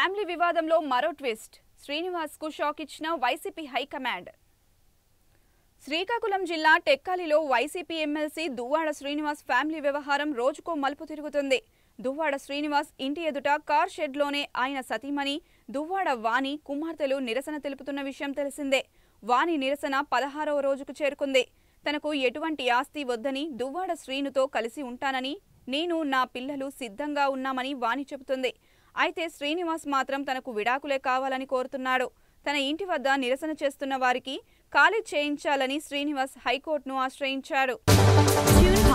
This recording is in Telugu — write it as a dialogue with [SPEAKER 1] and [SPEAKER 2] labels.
[SPEAKER 1] ఫ్యామిలీ వివాదంలో మరో ట్విస్ట్ శ్రీనివాస్ కు షాక్ ఇచ్చిన వైసీపీ హైకమాండ్ శ్రీకాకుళం జిల్లా టెక్కాలిలో YCP MLC Duvvada Srinivas family వ్యవహారం రోజుకో మలుపు తిరుగుతుంది దువ్వాడ శ్రీనివాస్ ఇంటి ఎదుట కార్ షెడ్లోనే ఆయన సతీమణి దువ్వాడ వాణి కుమార్తెలు నిరసన తెలుపుతున్న విషయం తెలిసిందే వాణి నిరసన పదహారవ రోజుకు చేరుకుంది తనకు ఎటువంటి ఆస్తి వద్దని దువ్వాడ శ్రీనుతో కలిసి ఉంటానని నేను నా పిల్లలు సిద్ధంగా ఉన్నామని వాణి చెబుతుంది అయితే శ్రీనివాస్ మాత్రం తనకు విడాకులే కావాలని కోరుతున్నాడు తన ఇంటి వద్ద నిరసన చేస్తున్న వారికి ఖాళీ చేయించాలని శ్రీనివాస్ హైకోర్టును ఆశ్రయించాడు
[SPEAKER 2] Tune